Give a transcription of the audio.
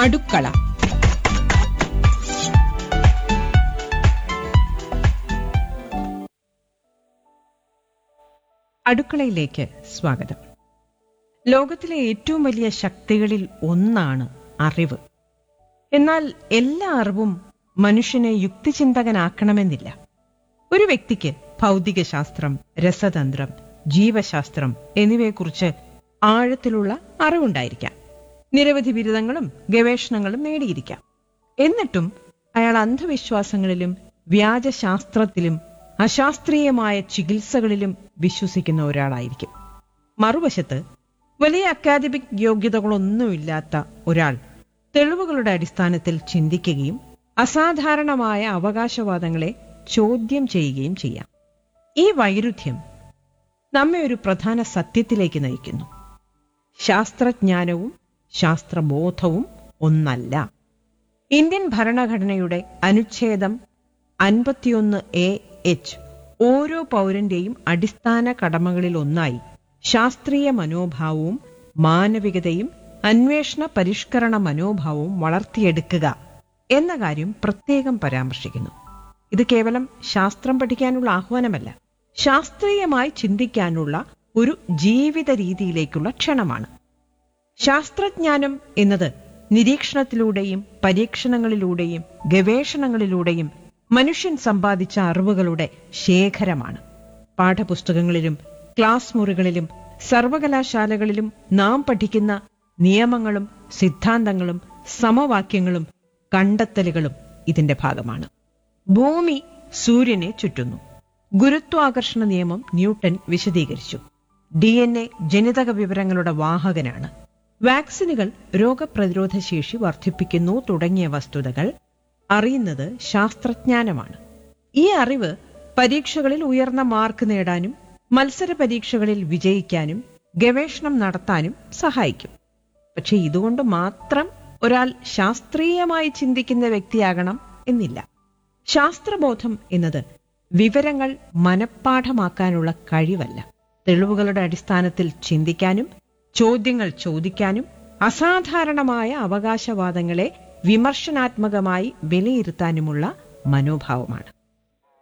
അടുക്കള അടുക്കളയിലേക്ക് സ്വാഗതം ലോകത്തിലെ ഏറ്റവും വലിയ ശക്തികളിൽ ഒന്നാണ് അറിവ് എന്നാൽ എല്ലാ അറിവും മനുഷ്യനെ യുക്തിചിന്തകനാക്കണമെന്നില്ല ഒരു വ്യക്തിക്ക് ഭൗതികശാസ്ത്രം രസതന്ത്രം ജീവശാസ്ത്രം എന്നിവയെക്കുറിച്ച് ആഴത്തിലുള്ള അറിവുണ്ടായിരിക്കാം നിരവധി ബിരുദങ്ങളും ഗവേഷണങ്ങളും നേടിയിരിക്കാം എന്നിട്ടും അയാൾ അന്ധവിശ്വാസങ്ങളിലും വ്യാജശാസ്ത്രത്തിലും അശാസ്ത്രീയമായ ചികിത്സകളിലും വിശ്വസിക്കുന്ന ഒരാളായിരിക്കും മറുവശത്ത് വലിയ അക്കാദമിക് യോഗ്യതകളൊന്നുമില്ലാത്ത ഒരാൾ തെളിവുകളുടെ അടിസ്ഥാനത്തിൽ ചിന്തിക്കുകയും അസാധാരണമായ അവകാശവാദങ്ങളെ ചോദ്യം ചെയ്യുകയും ചെയ്യാം ഈ വൈരുദ്ധ്യം നമ്മെ ഒരു പ്രധാന സത്യത്തിലേക്ക് നയിക്കുന്നു ശാസ്ത്രജ്ഞാനവും ശാസ്ത്രബോധവും ഒന്നല്ല ഇന്ത്യൻ ഭരണഘടനയുടെ അനുച്ഛേദം അൻപത്തിയൊന്ന് എ എച്ച് ഓരോ പൗരന്റെയും അടിസ്ഥാന കടമകളിൽ ഒന്നായി ശാസ്ത്രീയ മനോഭാവവും മാനവികതയും അന്വേഷണ പരിഷ്കരണ മനോഭാവവും വളർത്തിയെടുക്കുക എന്ന കാര്യം പ്രത്യേകം പരാമർശിക്കുന്നു ഇത് കേവലം ശാസ്ത്രം പഠിക്കാനുള്ള ആഹ്വാനമല്ല ശാസ്ത്രീയമായി ചിന്തിക്കാനുള്ള ഒരു ജീവിത രീതിയിലേക്കുള്ള ക്ഷണമാണ് ശാസ്ത്രജ്ഞാനം എന്നത് നിരീക്ഷണത്തിലൂടെയും പരീക്ഷണങ്ങളിലൂടെയും ഗവേഷണങ്ങളിലൂടെയും മനുഷ്യൻ സമ്പാദിച്ച അറിവുകളുടെ ശേഖരമാണ് പാഠപുസ്തകങ്ങളിലും ക്ലാസ് മുറികളിലും സർവകലാശാലകളിലും നാം പഠിക്കുന്ന നിയമങ്ങളും സിദ്ധാന്തങ്ങളും സമവാക്യങ്ങളും കണ്ടെത്തലുകളും ഇതിന്റെ ഭാഗമാണ് ഭൂമി സൂര്യനെ ചുറ്റുന്നു ഗുരുത്വാകർഷണ നിയമം ന്യൂട്ടൺ വിശദീകരിച്ചു ഡി എൻ എ ജനിതക വിവരങ്ങളുടെ വാഹകനാണ് വാക്സിനുകൾ രോഗപ്രതിരോധ ശേഷി വർദ്ധിപ്പിക്കുന്നു തുടങ്ങിയ വസ്തുതകൾ അറിയുന്നത് ശാസ്ത്രജ്ഞാനമാണ് ഈ അറിവ് പരീക്ഷകളിൽ ഉയർന്ന മാർക്ക് നേടാനും മത്സര പരീക്ഷകളിൽ വിജയിക്കാനും ഗവേഷണം നടത്താനും സഹായിക്കും പക്ഷെ ഇതുകൊണ്ട് മാത്രം ഒരാൾ ശാസ്ത്രീയമായി ചിന്തിക്കുന്ന വ്യക്തിയാകണം എന്നില്ല ശാസ്ത്രബോധം എന്നത് വിവരങ്ങൾ മനഃപ്പാഠമാക്കാനുള്ള കഴിവല്ല തെളിവുകളുടെ അടിസ്ഥാനത്തിൽ ചിന്തിക്കാനും ചോദ്യങ്ങൾ ചോദിക്കാനും അസാധാരണമായ അവകാശവാദങ്ങളെ വിമർശനാത്മകമായി വിലയിരുത്താനുമുള്ള മനോഭാവമാണ്